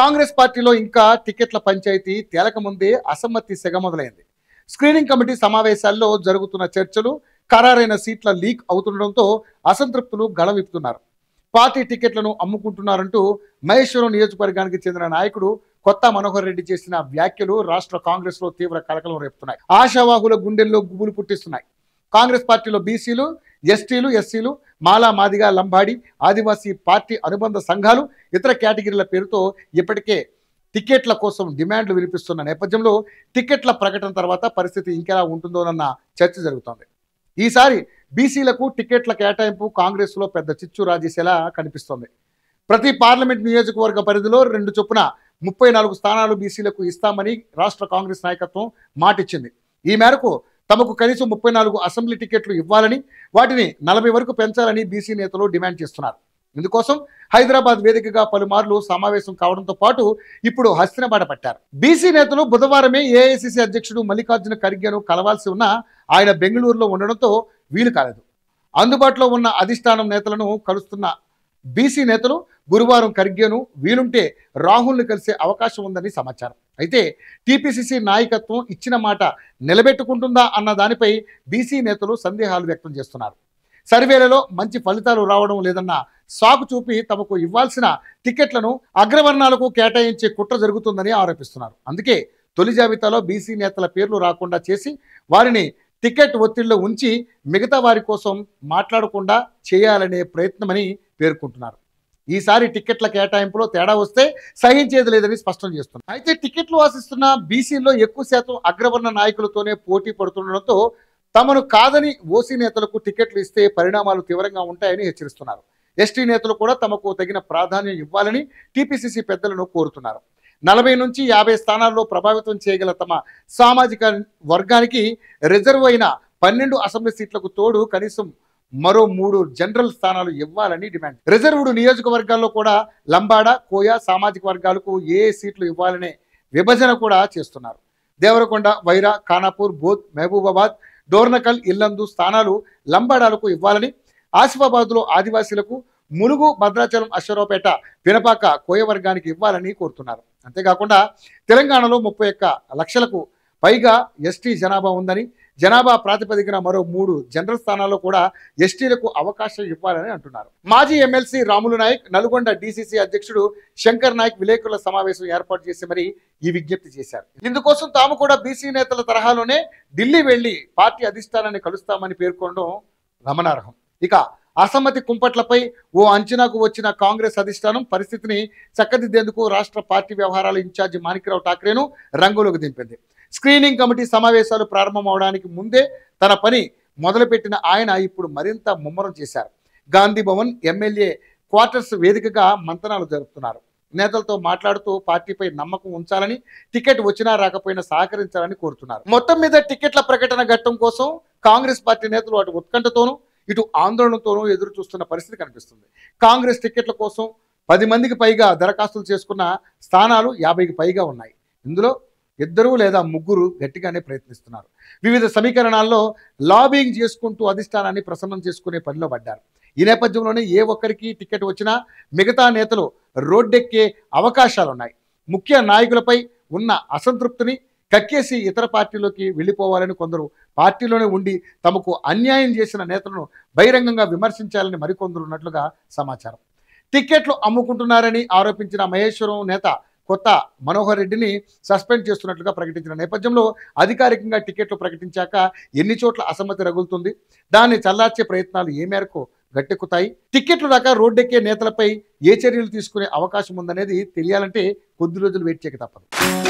కాంగ్రెస్ పార్టీలో ఇంకా టికెట్ల పంచాయతీ తేలక ముందే అసమ్మతి సెగ మొదలైంది స్క్రీనింగ్ కమిటీ సమావేశాల్లో జరుగుతున్న చర్చలు ఖరారైన సీట్ల లీక్ అవుతుండడంతో అసంతృప్తులు గళవిప్పుతున్నారు పార్టీ టికెట్లను అమ్ముకుంటున్నారంటూ మహేశ్వరం నియోజకవర్గానికి చెందిన నాయకుడు కొత్త మనోహర్ రెడ్డి చేసిన వ్యాఖ్యలు రాష్ట్ర కాంగ్రెస్ లో తీవ్ర కలకలం రేపుతున్నాయి ఆశావాహుల గుండెల్లో గుబులు పుట్టిస్తున్నాయి కాంగ్రెస్ పార్టీలో బీసీలు ఎస్టీలు ఎస్సీలు మాలా మాదిగా లంబాడి ఆదివాసీ పార్టీ అనుబంధ సంఘాలు ఇతర కేటగిరీల పేరుతో ఇప్పటికే టికెట్ల కోసం డిమాండ్లు వినిపిస్తున్న నేపథ్యంలో టికెట్ల ప్రకటన తర్వాత పరిస్థితి ఇంకెలా ఉంటుందోనన్న చర్చ జరుగుతోంది ఈసారి బీసీలకు టికెట్ల కేటాయింపు కాంగ్రెస్లో పెద్ద చిచ్చు రాజేసేలా కనిపిస్తోంది ప్రతి పార్లమెంట్ నియోజకవర్గ పరిధిలో రెండు చొప్పున ముప్పై నాలుగు స్థానాలు బీసీలకు ఇస్తామని రాష్ట్ర కాంగ్రెస్ నాయకత్వం మాటిచ్చింది ఈ మేరకు తమకు కనీసం ముప్పై నాలుగు అసెంబ్లీ టికెట్లు ఇవ్వాలని వాటిని నలభై వరకు పెంచాలని బీసీ నేతలు డిమాండ్ చేస్తున్నారు ఇందుకోసం హైదరాబాద్ వేదికగా పలుమార్లు సమావేశం కావడంతో పాటు ఇప్పుడు హస్తినబాట పట్టారు బీసీ నేతలు బుధవారమే ఏఐసిసి అధ్యక్షుడు మల్లికార్జున ఖర్గేను కలవాల్సి ఉన్న ఆయన బెంగళూరులో ఉండడంతో వీలు కాలేదు అందుబాటులో ఉన్న అధిష్టానం నేతలను కలుస్తున్న బీసీ నేతలు గురువారం ఖర్గేను వీలుంటే రాహుల్ని కలిసే అవకాశం ఉందని సమాచారం అయితే టీపీసీసీ నాయకత్వం ఇచ్చిన మాట నిలబెట్టుకుంటుందా అన్న దానిపై బీసీ నేతలు సందేహాలు వ్యక్తం చేస్తున్నారు సర్వేలలో మంచి ఫలితాలు రావడం లేదన్న సాకు చూపి తమకు ఇవ్వాల్సిన టికెట్లను అగ్రవర్ణాలకు కేటాయించే కుట్ర జరుగుతుందని ఆరోపిస్తున్నారు అందుకే తొలి జాబితాలో బీసీ నేతల పేర్లు రాకుండా చేసి వారిని టికెట్ ఒత్తిడిలో ఉంచి మిగతా వారి కోసం మాట్లాడకుండా చేయాలనే ప్రయత్నమని పేర్కొంటున్నారు ఈసారి టికెట్ల కేటాయింపులో తేడా వస్తే సహించేది లేదని స్పష్టం చేస్తున్నారు అయితే టికెట్లు ఆశిస్తున్న బీసీలో ఎక్కువ శాతం అగ్రవర్ణ నాయకులతోనే పోటీ పడుతుండడంతో తమను కాదని ఓసీ నేతలకు టికెట్లు ఇస్తే పరిణామాలు తీవ్రంగా ఉంటాయని హెచ్చరిస్తున్నారు ఎస్టీ నేతలు కూడా తమకు తగిన ప్రాధాన్యం ఇవ్వాలని టీపీసీసీ పెద్దలను కోరుతున్నారు నలభై నుంచి యాభై స్థానాల్లో ప్రభావితం చేయగల తమ సామాజిక వర్గానికి రిజర్వ్ అయిన పన్నెండు అసెంబ్లీ సీట్లకు తోడు కనీసం మరో మూడు జనరల్ స్థానాలు ఇవ్వాలని డిమాండ్ రిజర్వ్డ్ నియోజకవర్గాల్లో కూడా లంబాడ కోయ సామాజిక వర్గాలకు ఏ ఏ సీట్లు ఇవ్వాలనే విభజన కూడా చేస్తున్నారు దేవరకొండ వైరా ఖానాపూర్ బోధ్ మహబూబాబాద్ డోర్నకల్ ఇల్లందు స్థానాలు లంబాడాలకు ఇవ్వాలని ఆసిఫాబాద్లో ఆదివాసీలకు ములుగు భద్రాచలం అశ్వరావుపేట పినపాక కోయ వర్గానికి ఇవ్వాలని కోరుతున్నారు అంతేకాకుండా తెలంగాణలో ముప్పై ఒక్క లక్షలకు పైగా ఎస్టీ జనాభా ఉందని జనాభా ప్రాతిపదికన మరో మూడు జనరల్ స్థానాల్లో కూడా ఎస్టీలకు అవకాశం ఇవ్వాలని అంటున్నారు మాజీ ఎమ్మెల్సీ రాములు నాయక్ నల్గొండ డీసీసీ అధ్యక్షుడు శంకర్ నాయక్ విలేకరుల సమావేశం ఏర్పాటు చేసి మరి ఈ విజ్ఞప్తి చేశారు ఇందుకోసం తాము కూడా బీసీ నేతల తరహాలోనే ఢిల్లీ వెళ్లి పార్టీ అధిష్టానాన్ని కలుస్తామని పేర్కొనడం గమనార్హం ఇక అసమ్మతి కుంపట్లపై ఓ అంచనాకు వచ్చిన కాంగ్రెస్ అధిష్టానం పరిస్థితిని చక్కదిద్దేందుకు రాష్ట్ర పార్టీ వ్యవహారాల ఇన్ఛార్జి మాణిక్రావు ఠాక్రేను రంగులోకి దింపింది స్క్రీనింగ్ కమిటీ సమావేశాలు ప్రారంభం అవడానికి ముందే తన పని మొదలుపెట్టిన ఆయన ఇప్పుడు మరింత ముమ్మరం చేశారు గాంధీ భవన్ ఎమ్మెల్యే క్వార్టర్స్ వేదికగా మంతనాలు జరుపుతున్నారు నేతలతో మాట్లాడుతూ పార్టీపై నమ్మకం ఉంచాలని టికెట్ వచ్చినా రాకపోయినా సహకరించాలని కోరుతున్నారు మొత్తం మీద టికెట్ల ప్రకటన ఘట్టం కోసం కాంగ్రెస్ పార్టీ నేతలు అటు ఉత్కంఠతోనూ ఇటు ఆందోళనతోనూ ఎదురు చూస్తున్న పరిస్థితి కనిపిస్తుంది కాంగ్రెస్ టికెట్ల కోసం పది మందికి పైగా దరఖాస్తులు చేసుకున్న స్థానాలు యాభైకి పైగా ఉన్నాయి ఇందులో ఇద్దరు లేదా ముగ్గురు గట్టిగానే ప్రయత్నిస్తున్నారు వివిధ సమీకరణాల్లో లాబింగ్ చేసుకుంటూ అధిష్టానాన్ని ప్రసన్నం చేసుకునే పనిలో పడ్డారు ఈ నేపథ్యంలోనే ఏ ఒక్కరికి టికెట్ వచ్చినా మిగతా నేతలు రోడ్డెక్కే అవకాశాలున్నాయి ముఖ్య నాయకులపై ఉన్న అసంతృప్తిని కక్కేసి ఇతర పార్టీలోకి వెళ్ళిపోవాలని కొందరు పార్టీలోనే ఉండి తమకు అన్యాయం చేసిన నేతలను బహిరంగంగా విమర్శించాలని మరికొందరు ఉన్నట్లుగా సమాచారం టిక్కెట్లు అమ్ముకుంటున్నారని ఆరోపించిన మహేశ్వరం నేత కొత్త మనోహర్ రెడ్డిని సస్పెండ్ చేస్తున్నట్లుగా ప్రకటించిన నేపథ్యంలో అధికారికంగా టికెట్లు ప్రకటించాక ఎన్ని చోట్ల అసమ్మతి రగులుతుంది దాన్ని చల్లార్చే ప్రయత్నాలు ఏ మేరకు గట్టెక్కుతాయి టిక్కెట్లు దాకా రోడ్డెక్కే నేతలపై ఏ చర్యలు తీసుకునే అవకాశం ఉందనేది తెలియాలంటే కొద్ది రోజులు వెయిట్ చేయక తప్పదు